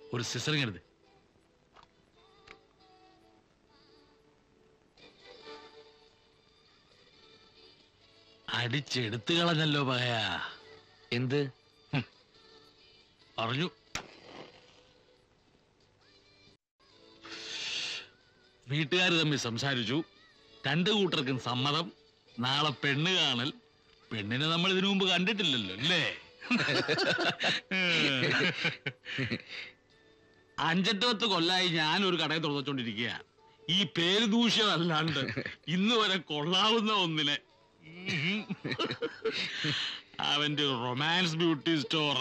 ഒരു സിസറിങ് എടുത്ത് അടിച്ചെടുത്തു കളഞ്ഞല്ലോ പകയാ എന്ത് പറഞ്ഞു വീട്ടുകാർ തമ്മിൽ സംസാരിച്ചു രണ്ടു കൂട്ടർക്കും സമ്മതം നാളെ പെണ്ണ് കാണൽ പെണ്ണിനെ നമ്മൾ ഇതിനു മുമ്പ് കണ്ടിട്ടില്ലല്ലോ അല്ലേ അഞ്ചെട്ട് പത്ത് കൊല്ലായി ഞാൻ ഒരു കടയിൽ തുറന്നുകൊണ്ടിരിക്കുക ഈ പേര് ദൂഷ്യമല്ലാണ്ട് ഇന്ന് വരെ കൊള്ളാവുന്ന ഒന്നിനെ ഉം. അവന്റെ റൊമാൻസ് ബ്യൂട്ടി സ്റ്റോർ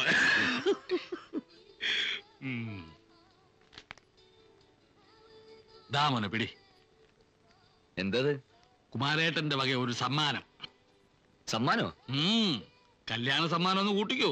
ദാമോനെ പിടി എന്തത് കുമാരേട്ടന്റെ വക ഒരു സമ്മാനം സമ്മാനോ ഉം. കല്യാണ സമ്മാനം ഒന്ന് കൂട്ടിക്കോ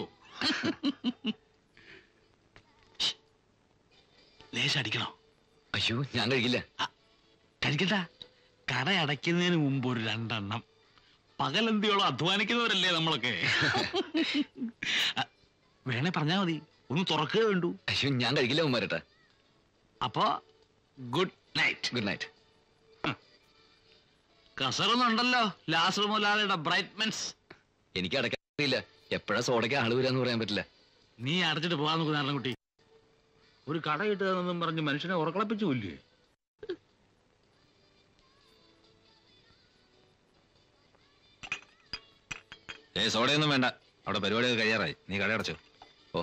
ലേശം അടിക്കണോ അയ്യോ ഞാൻ കഴിക്കില്ല കഴിക്കണ്ട കട അടയ്ക്കുന്നതിന് മുമ്പ് ഒരു രണ്ടെണ്ണം പകലെന്തിയോളം അധ്വാനിക്കുന്നവരല്ലേ നമ്മളൊക്കെ അ, വേണേ പറഞ്ഞാ മതി ഒന്ന് തുറക്കുക വേണ്ടു അയ്യോ ഞാൻ കഴിക്കില്ല ഉമ്മാരേട്ടാ അപ്പോ ഗുഡ് നൈറ്റ് ഗുഡ് നൈറ്റ് കസറൊന്നുണ്ടല്ലോ ലാസർ മുലാലയുടെ ബ്രൈറ്റ്മെന്റ്സ് എനിക്ക് അടക്കാൻ അറിയില്ല എപ്പോഴാ സോഡയ്ക്ക് ആള് വരാന്ന് പറയാൻ പറ്റില്ല നീ അടച്ചിട്ട് പോകാൻ നോക്കുന്ന നാരായണൻകുട്ടി ഒരു കട കിട്ടുകയെന്നും പറഞ്ഞ് മനുഷ്യനെ ഉറക്കളപ്പിച്ചു കൊല്ലേ ഏ സോഡയൊന്നും വേണ്ട അവിടെ പരിപാടിയൊക്കെ കഴിയാറായി നീ കടയടച്ചോ ഓ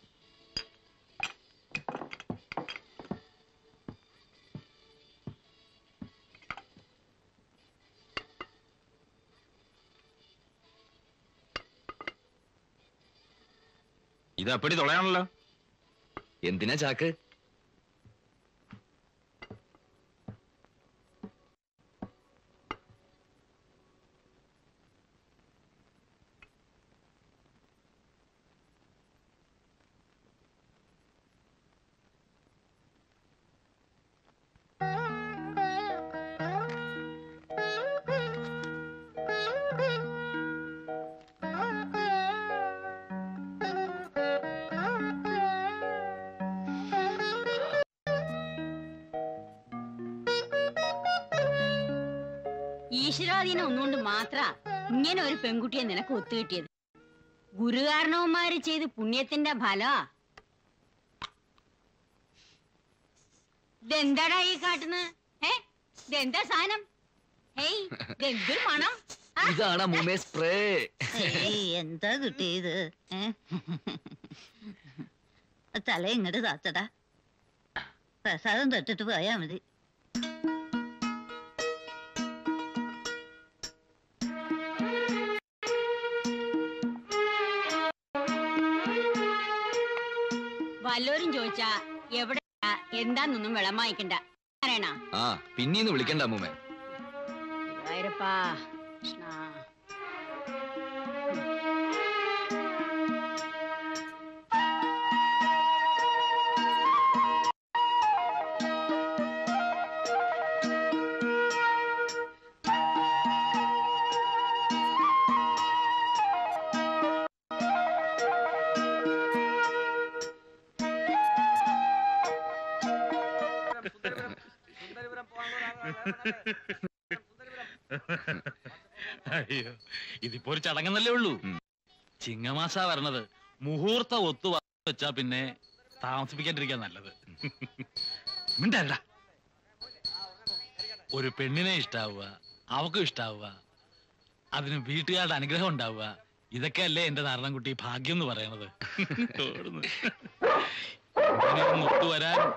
ഇത് അപ്പടി തുളയാണല്ലോ എന്തിനാ ചാക്ക് ഈശ്വരാധീനം ഒന്നുകൊണ്ട് മാത്ര ഇങ്ങനെ ഒരു പെൺകുട്ടിയെ നിനക്ക് ഒത്തുകിട്ടിയത് ഗുരുകാരണവന്മാര് ചെയ്ത് പുണ്യത്തിന്റെ ഫലമാ ഇതെന്താടാ ഈ കാട്ടുന്നത് ഏ ഇതെന്താ സാധനം ഹേയ് ഇതെന്തൊരു മണം ആ, ഇതാണ് മുമേ സ്പ്രേ ഏയ്, എന്താ കിട്ടിയത് ഏ? തല ഇങ്ങോട്ട് താത്തടാ പ്രസാദം തൊട്ടിട്ട് പോയാ മതി വല്ലോരും ചോദിച്ചാ എവിടെ എന്താന്നൊന്നും വെള്ളം വാങ്ങിക്കണ്ട പറയണ ആ പിന്നീന്ന് വിളിക്കണ്ട അമ്മൂമ്മേ ഗുരുവായൂരപ്പാ കൃഷ്ണ അയ്യോ ഇതിപ്പോ ഒരു ചടങ്ങെന്നല്ലേ ഉള്ളൂ ഉം. ചിങ്ങമാസ വരണത് മുഹൂർത്ത ഒത്തു വ- വെച്ചാ പിന്നെ താമസിപ്പിക്കാണ്ടിരിക്കാൻ നല്ലത് മിണ്ടല്ല ഒരു പെണ്ണിനെ ഇഷ്ടാവുക അവക്കും ഇഷ്ടാവുക അതിന് വീട്ടുകാരുടെ അനുഗ്രഹം ഉണ്ടാവുക ഇതൊക്കെ അല്ലേ എന്റെ നാരായണൻകുട്ടി ഭാഗ്യം എന്ന് പറയണത് ഓടുന്നു. ഇങ്ങനെയൊന്ന് ഒത്തുവരാനും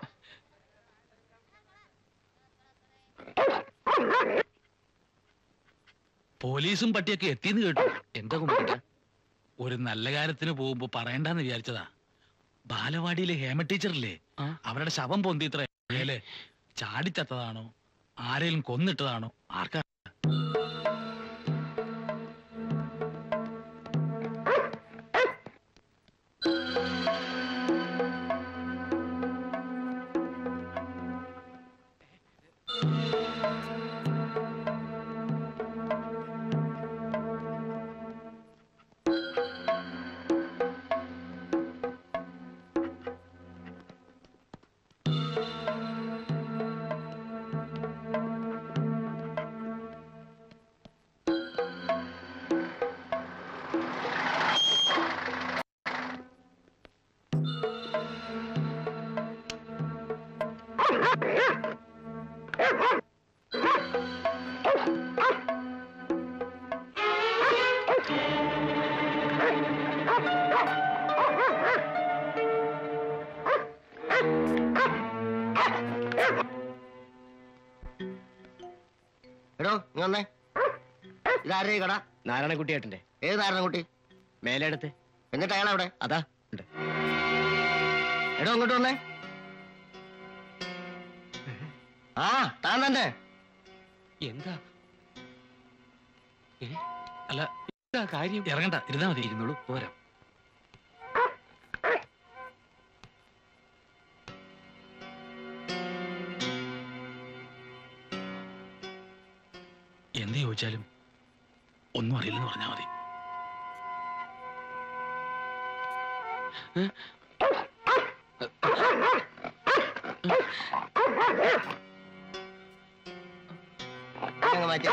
പോലീസും പട്ടിയൊക്കെ എത്തിയെന്ന് കേട്ടു എന്താ കുമ്പിട്ട ഒരു നല്ല കാര്യത്തിന് പോകുമ്പോ പറയണ്ടെന്ന് വിചാരിച്ചതാ ബാലവാടിയിലെ ഹേമ ടീച്ചറില്ലേ ആ. അവരുടെ ശവം പൊന്തിത്ര മേലെ ചാടിച്ചത്തതാണോ ആരെങ്കിലും കൊന്നിട്ടതാണോ ആർക്കാ എടോ നീ വന്നേ ഇതാരേ കട നാരായണക്കുട്ടിയേട്ടന്റെ ഏത് നാരായണൻകുട്ടി മേലെടുത്ത് എന്നിട്ട് അയാൾ അവിടെ അതാ ഉണ്ട് എടോ ഇങ്ങോട്ട് വന്നേ ആ താൻ തന്നെ എന്താ അല്ല എന്താ കാര്യം ഇറങ്ങണ്ട ഇരുന്നാ മതി ഇരുന്നോളൂ പോരാ എന്ത് ചോദിച്ചാലും ഒന്നും അറിയില്ലെന്ന് പറഞ്ഞാൽ മതി അങ്ങ് മാറ്റി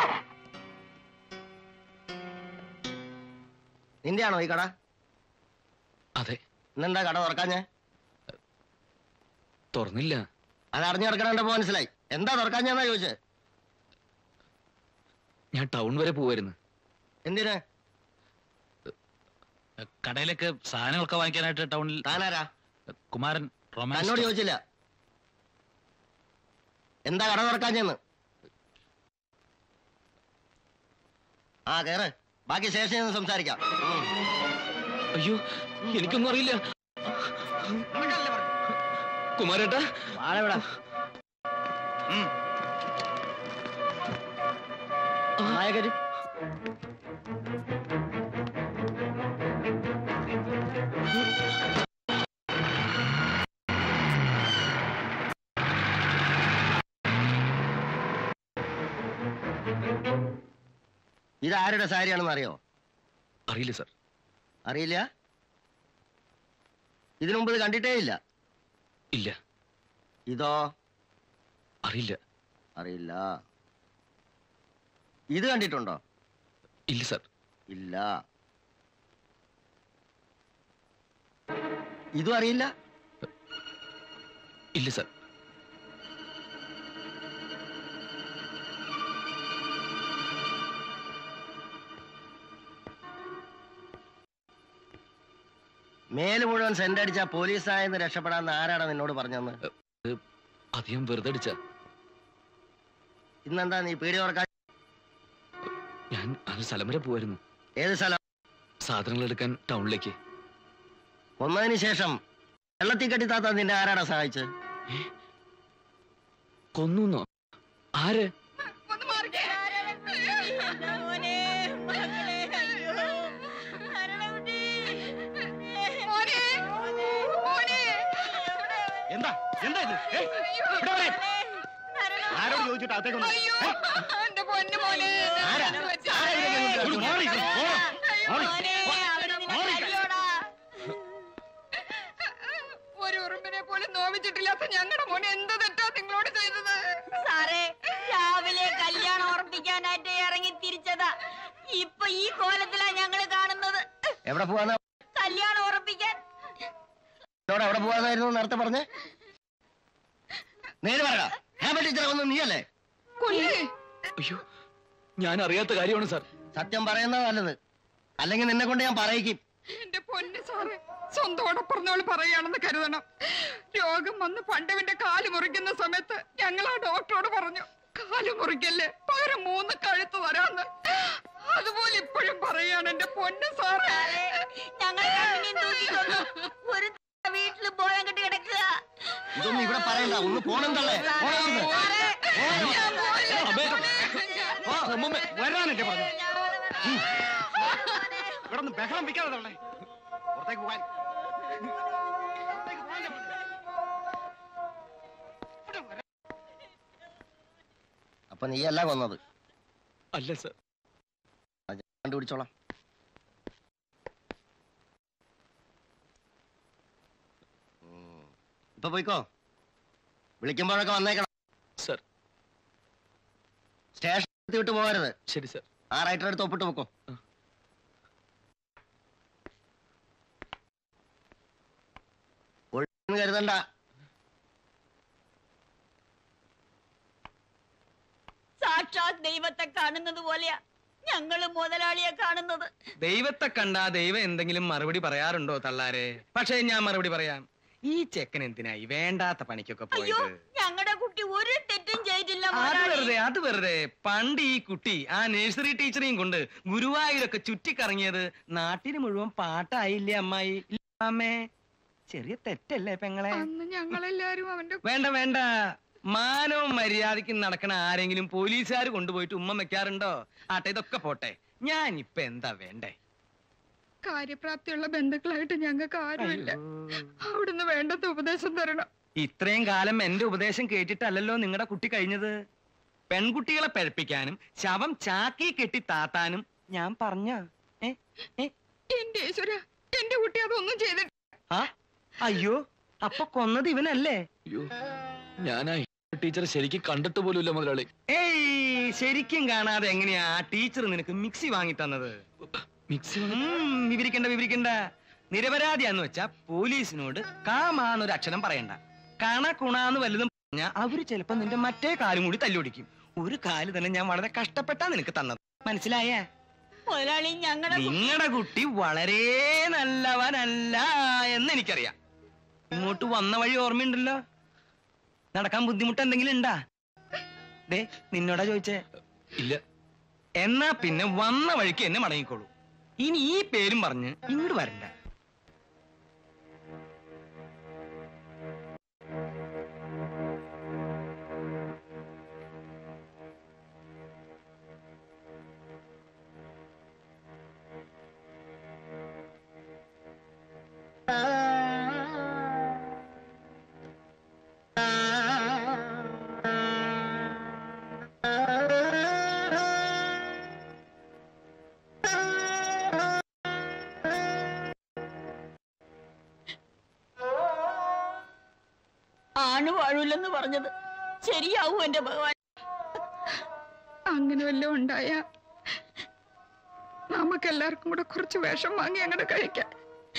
നിന്റെയാണോ ഈ കട അതെ ഇന്നെന്താ കട തുറക്കാഞ്ഞേ തുറന്നില്ല അത് അറിഞ്ഞു കിടക്കണ മനസ്സിലായി എന്താ തുറക്കാഞ്ഞെന്നാ ചോദിച്ചത് ഞാൻ ടൗൺ വരെ പോവായിരുന്നു എന്തിന് കടയിലേക്ക് സാധനങ്ങളൊക്കെ വാങ്ങിക്കാനായിട്ട് ടൗണിൽ താനാരാ കുമാരൻ റൊമാൻസ് തന്നോട് ചോദിച്ചില്ല എന്താ കട തുറക്കാഞ്ഞെന്ന് ആ കേറ് ബാക്കി സ്റ്റേഷനിൽ നിന്ന് സംസാരിക്കാം ഉം. അയ്യോ എനിക്കൊന്നും അറിയില്ല കുമാരേട്ടാ ആളെവിടാ നായകര് ഇത് ആരുടെ സാരിയാണെന്ന് അറിയോ അറിയില്ല സർ അറിയില്ല ഇതിനു മുമ്പ് ഇത് കണ്ടിട്ടേ ഇല്ല ഇല്ല ഇതോ അറിയില്ല അറിയില്ല ഇത് കണ്ടിട്ടുണ്ടോ ഇല്ല സർ ഇല്ല ഇതും അറിയില്ല ഇല്ല സർ മേല് മുഴുവൻ സെന്റ് അടിച്ച പോലീസായെന്ന് രക്ഷപ്പെടാന്ന് ആരാടാ നിന്നോട് പറഞ്ഞെന്ന് അത് ഞാൻ വെറുതെ അടിച്ച ഇന്നെന്താ നീ പീടി തുറക്കാൻ ഞാൻ ആ സ്ഥലം വരെ പോവായിരുന്നു ഏത് സ്ഥലം സാധനങ്ങൾ എടുക്കാൻ ടൗണിലേക്ക് കൊന്നതിന് ശേഷം വെള്ളത്തിൽ കെട്ടിത്താത്ത നിന്നെ ആരാടാ സഹായിച്ചത് കൊന്നു ആര് എന്താ എന്താ ഇത് ഏയ്, ഇവിടെ വരെ. ആരോട് ചോദിച്ചിട്ട് അകത്തേക്ക് വന്നു? ഏയ്, ആരാ? ആരാ ഇതിനെ കൊണ്ടുവന്നത്? മാറി, മാറി. ഒരു ഉറുമ്പിനെ പോലും നോവിച്ചിട്ടില്ലാത്ത ഞങ്ങളുടെ മോനെ എന്ത് തെറ്റാ നിങ്ങളോട് ചെയ്തത് സാറേ രാവിലെ കല്യാണം ഉറപ്പിക്കാനായിട്ട് ഇറങ്ങി തിരിച്ചതാ ഇപ്പൊ ഈ കോലത്തിലാ ഞങ്ങള് കാണുന്നത് എവിടെ പോവാന്ന് കല്യാണം ഉറപ്പിക്കാൻ എന്നോട് എവിടെ പോവാന്നായിരുന്നു നേരത്തെ പറഞ്ഞേ നേര് പറ ഞാൻ പറ്റിച്ചിറ വന്നു നീയല്ലേ കൊല്ലേ അയ്യോ ഞാൻ അറിയാത്ത കാര്യമാണ് സാർ സത്യം പറയുന്നത് നല്ലത് അല്ലെങ്കിൽ നിന്നെ കൊണ്ട് ഞാൻ പറയിക്കും എന്റെ പൊന്ന് സാറ് സ്വന്തോടെ പറഞ്ഞോള് പറയാണെന്ന് കരുതണം രോഗം വന്ന് പണ്ടവന്റെ കാല് മുറിക്കുന്ന സമയത്ത് ഞങ്ങൾ ആ ഡോക്ടറോട് പറഞ്ഞു കാല് മുറിക്കല്ലേ പകരം മൂന്ന് കഴുത്ത് തരാന്ന് അതുപോലെ ഇപ്പോഴും പറയാണ് എന്റെ പൊന്ന് സാറേ ഞങ്ങളെ കണ്ണിനെയും തൂക്കിക്കൊന്നു ഒരു വീട്ടില് ബോധം കെട്ടി കിടക്കുക ഇതൊന്നും ഇവിടെ പറയണ്ട ഒന്ന് പോണെന്തല്ലേ പോണെന്ന് സാറേ, ഞാൻ പോയില്ല, അമ്മേ. മോനെ. വരാനല്ലേ പറഞ്ഞു ഇവിടെ ഒന്ന് ബഹളം വെക്കാതെ തള്ളേ പുറത്തേക്ക് പോകാൻ പുറത്തേക്ക് പോകാനല്ലേ പറഞ്ഞത്? ഇവിടെ വരാൻ. അപ്പൊ നീയല്ല കൊന്നത് അല്ല സാർ കണ്ടുപിടിച്ചോളാം ഉം. ഇപ്പൊ പോയിക്കോ വിളിക്കുമ്പോഴൊക്കെ വന്നേക്കണം സാർ സ്റ്റേഷൻ വിട്ട് പോകരുത് ശരി സാർ ആ റൈറ്റർ എടുത്ത് ഒപ്പിട്ട് വെക്കോ ആ. ഒഴിഞ്ഞ് കരുതണ്ട സാക്ഷാത് ദൈവത്തെ കാണുന്നത് പോലെയാ ഞങ്ങള് മുതലാളിയെ കാണുന്നത് ദൈവത്തെ കണ്ടാ ദൈവം എന്തെങ്കിലും മറുപടി പറയാറുണ്ടോ തള്ളാരെ പക്ഷേ ഞാൻ മറുപടി പറയാം ഈ ചെക്കൻ എന്തിനായി വേണ്ടാത്ത പണിക്കൊക്കെ അയ്യോ പോയത് ഞങ്ങളുടെ കുട്ടി ഒരു തെറ്റും ചെയ്തില്ല അത് മുതലാളി വെറുതെ അത് വെറുതെ പണ്ട് ഈ കുട്ടി ആ നഴ്സറി ടീച്ചറെയും കൊണ്ട് ഗുരുവായൂരൊക്കെ ചുറ്റിക്കറങ്ങിയത് നാട്ടിന് മുഴുവൻ പാട്ടായില്ലേ അമ്മായി ഇല്ലേ അമ്മേ ചെറിയ തെറ്റല്ലേ പെങ്ങളെ അന്ന് ഞങ്ങളെല്ലാരും അവന്റെ വേണ്ട വേണ്ട മാനവും മര്യാദയ്ക്ക് നടക്കണ ആരെങ്കിലും പോലീസുകാർ കൊണ്ടുപോയിട്ട് ഉമ്മ വെക്കാറുണ്ടോ ആട്ടെ ഇതൊക്കെ പോട്ടെ ഞാൻ ഇപ്പൊ എന്താ വേണ്ടേ കാര്യപ്രാപ്തിയുള്ള ബന്ധുക്കളായിട്ട് ഞങ്ങൾക്ക് ആരുമില്ല അയ്യോ. അവിടുന്ന് വേണ്ടത് ഉപദേശം തരണം ഇത്രയും കാലം എന്റെ ഉപദേശം കേട്ടിട്ടല്ലല്ലോ നിങ്ങളുടെ കുട്ടി കഴിഞ്ഞത് പെൺകുട്ടികളെ പഴപ്പിക്കാനും ശവം ചാക്കി കെട്ടി താത്താനും ഞാൻ പറഞ്ഞ ഏ ഏ എന്റെ ഈശ്വര എന്റെ കുട്ടി അതൊന്നും ചെയ്തിട്ട് ആ അയ്യോ അപ്പൊ കൊന്നത് ഇവനല്ലേ അയ്യോ ഞാൻ ആ ടീച്ചറെ ശരിക്കും കണ്ടിട്ട് പോലുമില്ല മുതലാളി ഏയ് ശരിക്കും കാണാതെ എങ്ങനെയാ ആ ടീച്ചർ നിനക്ക് മിക്സി വാങ്ങി തന്നത് മിക്സി ഉം, വിവരിക്കണ്ട വിവരിക്കണ്ട നിരപരാധിയാന്ന് വെച്ചാ പോലീസിനോട് കാമാന്നൊരു അക്ഷരം പറയണ്ട കണ കുണാന്ന് വല്ലതും പറഞ്ഞാ അവര് ചിലപ്പോ നിന്റെ മറ്റേ കാലും കൂടി തല്ലുപിടിക്കും ഒരു കാല് തന്നെ ഞാൻ വളരെ കഷ്ടപ്പെട്ടാ നിനക്ക് തന്നത് മനസ്സിലായേ മുതലാളി ഞങ്ങളുടെ നിങ്ങളുടെ കുട്ടി വളരെ നല്ലവനല്ല എന്ന് എനിക്കറിയാം ഇങ്ങോട്ട് വന്ന വഴി ഓർമ്മയുണ്ടല്ലോ നടക്കാൻ ബുദ്ധിമുട്ട് എന്തെങ്കിലും ഉണ്ടാ ദേ നിന്നോടാ ചോദിച്ചേ ഇല്ല എന്നാ പിന്നെ വന്ന വഴിക്ക് എന്നെ മടങ്ങിക്കോളൂ ഇനി ഈ പേരും പറഞ്ഞ് ഇങ്ങോട്ട് വരണ്ട ആണ് വാഴൂലെന്ന് പറഞ്ഞത് ശരിയാവൂ എന്റെ ഭഗവാൻ അങ്ങനെ വല്ലതും ഉണ്ടായ നമുക്കെല്ലാവർക്കും കൂടെ കുറച്ച് വേഷം വാങ്ങി അങ്ങോട്ട് കഴിക്കാം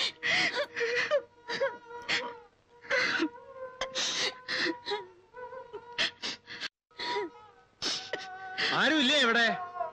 ആരുമില്ലേ ഇവിടെ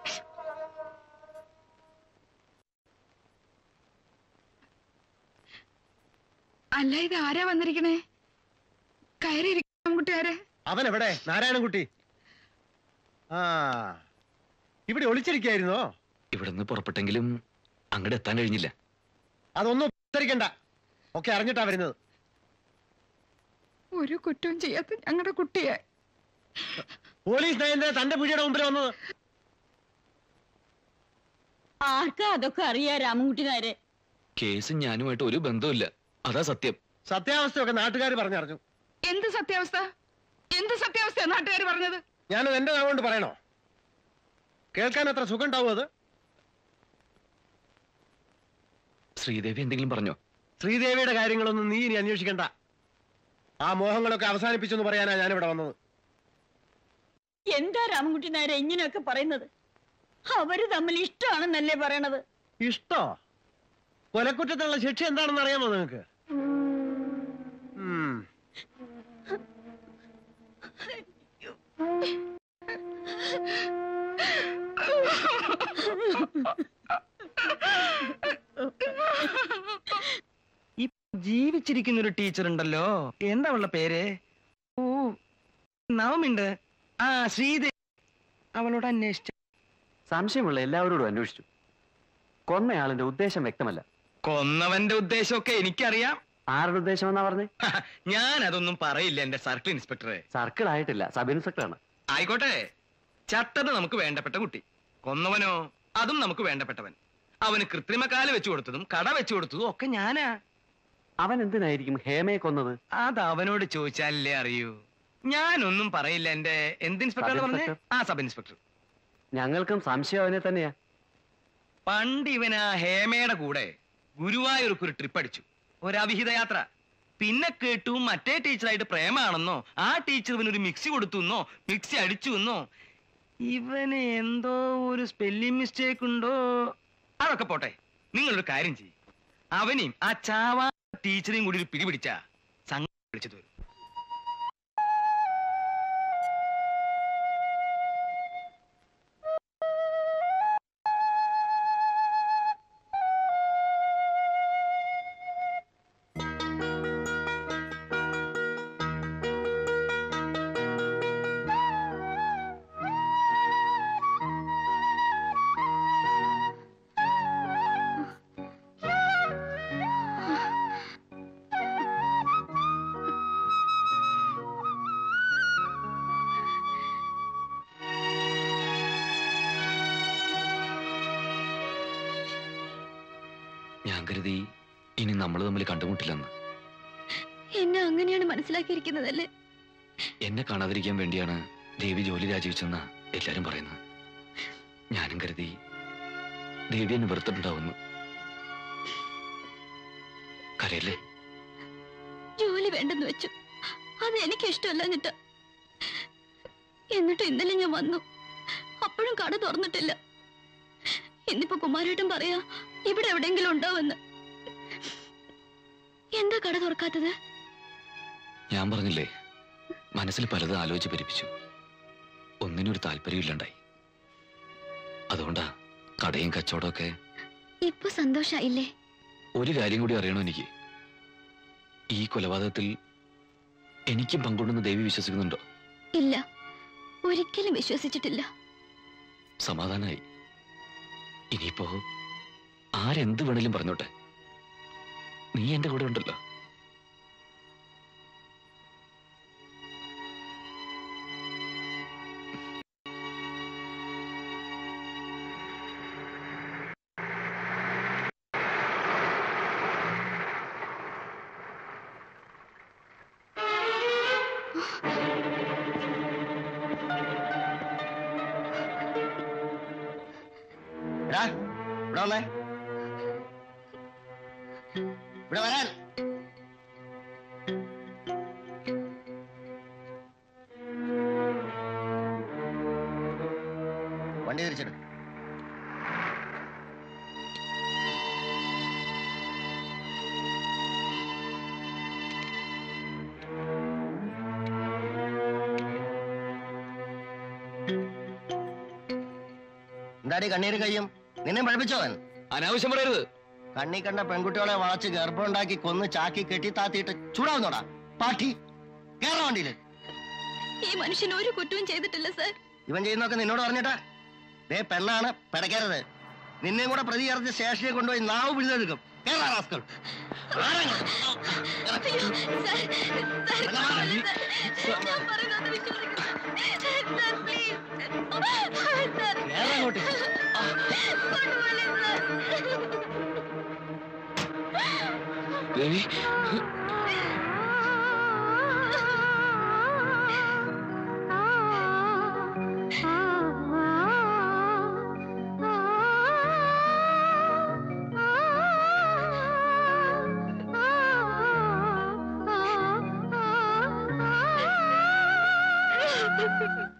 അല്ല ഇത് ആരാ വന്നിരിക്കണേ കയറി കുട്ടിയാരെ അവൻ എവിടെ നാരായണൻകുട്ടി ആ ഇവിടെ ഒളിച്ചിരിക്കായിരുന്നോ ഇവിടുന്ന് പുറപ്പെട്ടെങ്കിലും അങ്ങോട്ട് എത്താൻ കഴിഞ്ഞില്ല അതൊന്നും ഉത്തരിക്കണ്ട ഒക്കെ അറിഞ്ഞിട്ടാ വരുന്നത് ഒരു കുറ്റവും ചെയ്യാത്ത ഞങ്ങളുടെ കുട്ടിയെ പോലീസ് നയന്റെ തന്റെ പിടിയുടെ മുമ്പിൽ വന്നത് ആർക്കാ അതൊക്കെ അറിയാ രാമൻകുട്ടി നേരെ കേസ് ഞാനുമായിട്ട് ഒരു ബന്ധവുമില്ല അതാ സത്യം സത്യാവസ്ഥയൊക്കെ നാട്ടുകാർ പറഞ്ഞറിഞ്ഞു എന്ത് സത്യാവസ്ഥ എന്ത് സത്യാവസ്ഥ നാട്ടുകാർ പറഞ്ഞത് ഞാനത് എന്റെ നാവുകൊണ്ട് പറയണോ കേൾക്കാൻ അത്ര സുഖം ഉണ്ടാവും അത് ശ്രീദേവി എന്തെങ്കിലും പറഞ്ഞോ ശ്രീദേവിയുടെ കാര്യങ്ങളൊന്നും നീ ഇനി അന്വേഷിക്കണ്ട ആ മോഹങ്ങളൊക്കെ അവസാനിപ്പിച്ചെന്ന് പറയാനാ ഞാനിവിടെ വന്നത് എന്താ രാമൻകുട്ടി നേരെ ഇങ്ങനെയൊക്കെ പറയുന്നത് അവര് തമ്മിൽ ഇഷ്ടമാണെന്നല്ലേ പറയണത് ഇഷ്ടോ കൊലക്കുറ്റത്തിനുള്ള ശിക്ഷ എന്താണെന്ന് അറിയാമോ നിങ്ങൾക്ക് ഉം. ഈ ജീവിച്ചിരിക്കുന്ന ഒരു ടീച്ചർ ഉണ്ടല്ലോ എന്താ അവളുടെ പേര് ഓ നവമുണ്ട് ആ ശ്രീദേവി അവളോട് അന്വേഷിച്ച സംശയമുള്ള എല്ലാവരോടും അന്വേഷിച്ചു കൊന്നയാളിന്റെ ഉദ്ദേശം വ്യക്തമല്ല കൊന്നവന്റെ ഉദ്ദേശമൊക്കെ എനിക്കറിയാം ആരുടെ ഉദ്ദേശം എന്നാ പറഞ്ഞേ ഞാൻ അതൊന്നും പറയില്ല എന്റെ സർക്കിൾ ഇൻസ്പെക്ടറെ സർക്കിൾ ആയിട്ടില്ല സബ് ഇൻസ്പെക്ടറാണ് ആയിക്കോട്ടെ ചത്തത് നമുക്ക് വേണ്ടപ്പെട്ട കുട്ടി കൊന്നവനോ അതും നമുക്ക് വേണ്ടപ്പെട്ടവൻ അവന് കൃത്രിമ കാല് വെച്ചു കൊടുത്തതും കട വെച്ചു കൊടുത്തതും ഒക്കെ ഞാനാ അവൻ എന്തിനായിരിക്കും ഹേമയെ കൊന്നത് അത് അവനോട് ചോദിച്ചാലല്ലേ അറിയൂ ഞാനൊന്നും പറയില്ല എന്റെ എന്ത് ഇൻസ്പെക്ടർ സബ് പറഞ്ഞേ ഇൻസ്പെക്ടർ. ആ സബ് ഇൻസ്പെക്ടർ ഞങ്ങൾക്കും സംശയം അവനെ തന്നെയാ പണ്ട് ഇവൻ ആ ഹേമയുടെ കൂടെ ഗുരുവായൂർക്ക് ഒരു ട്രിപ്പ് അടിച്ചു ഒരു അവിഹിത യാത്ര പിന്നെ കേട്ടു മറ്റേ ടീച്ചറായിട്ട് പ്രേമാണെന്നോ ആ ടീച്ചർ ഇവനൊരു മിക്സി കൊടുത്തു എന്നോ മിക്സി അടിച്ചു എന്നോ ഇവന് എന്തോ ഒരു സ്പെല്ലിംഗ് മിസ്റ്റേക്ക് ഉണ്ടോ അതൊക്കെ പോട്ടെ നിങ്ങളൊരു കാര്യം ചെയ്യും അവനെയും ആ ചാവാ ടീച്ചറെയും കൂടി ഒരു പിടി പിടിച്ച സംഘം വിളിച്ചത് വരും കരുതി ഇനി നമ്മൾ തമ്മിൽ കണ്ടുമുട്ടില്ലെന്ന് എന്നെ അങ്ങനെയാണ് മനസ്സിലാക്കിയിരിക്കുന്നതല്ലേ എന്നെ കാണാതിരിക്കാൻ വേണ്ടിയാണ് ദേവി ജോലി രാജിവെച്ചെന്ന എല്ലാരും പറയുന്നത് ഞാനും കരുതി ദേവി എന്നെ വെറുത്തിട്ടുണ്ടാവുന്നു കരയല്ലേ ജോലി വേണ്ടെന്ന് വെച്ചു അത് എനിക്ക് ഇഷ്ടമല്ല എന്നിട്ട് ഇന്നലെ ഞാൻ വന്നു അപ്പോഴും കട തുറന്നിട്ടില്ല ഇന്നിപ്പോ കുമാരേട്ടൻ പറയാ ഇവിടെ എവിടെയെങ്കിലും ഉണ്ടാവുമെന്ന് എന്താ കട തുറക്കാത്തത് ഞാൻ പറഞ്ഞില്ലേ മനസ്സിൽ പലതും ആലോചിച്ച് പെരുപ്പിച്ചു ഒന്നിനും ഒരു താല്പര്യമില്ലണ്ടായി അതുകൊണ്ടാ കടയും കച്ചവടമൊക്കെ ഇപ്പൊ സന്തോഷായില്ലേ ഒരു കാര്യം കൂടി അറിയണോ എനിക്ക് ഈ കൊലപാതകത്തിൽ എനിക്കും പങ്കുണ്ടെന്ന് ദേവി വിശ്വസിക്കുന്നുണ്ടോ ഇല്ല ഒരിക്കലും വിശ്വസിച്ചിട്ടില്ല സമാധാനായി ഇനിയിപ്പോ ആരെന്ത് വേണേലും പറഞ്ഞോട്ടെ നീ എന്റെ കൂടെ ഉണ്ടല്ലോ എടാ, ഇവിടെ വന്നേ ഇവിടെ വരാൻ വണ്ടി തിരിച്ചെടു എന്താടി കണ്ണീര് കയ്യും നിന്നെ പഠിപ്പിച്ചോവൻ അനാവശ്യം പറയരുത് കണ്ണി കണ്ട പെൺകുട്ടികളെ വളച്ച് ഗർഭമുണ്ടാക്കി കൊന്ന് ചാക്കി കെട്ടി താത്തിയിട്ട് ചൂടാവുന്നോടാ പാട്ടി കേരള വണ്ടിയില് ഈ മനുഷ്യൻ ഒരു കുറ്റവും ചെയ്തിട്ടില്ല സാർ ഇവൻ ചെയ്യുന്നൊക്കെ നിന്നോട് പറഞ്ഞിട്ടാ ദേ പെണ്ണാണ് പിടയ്ക്കരുത് നിന്നെയും കൂടെ പ്രതി ചേർത്ത് സ്റ്റേഷനിൽ കൊണ്ടുപോയി നാവ് പിടിച്ചെടുക്കും കേരള റാസ്കൾ അയ്യോ, സാർ, സാർ, കൊല്ലല്ലേ, സാർ. ഞാൻ പറയുന്നത് വിശ്വസിക്കൂ. Sir, please. സാർ, അങ്ങോട്ട് കൊണ്ടുപോകല്ലേ, സാർ. ദേവി Ah!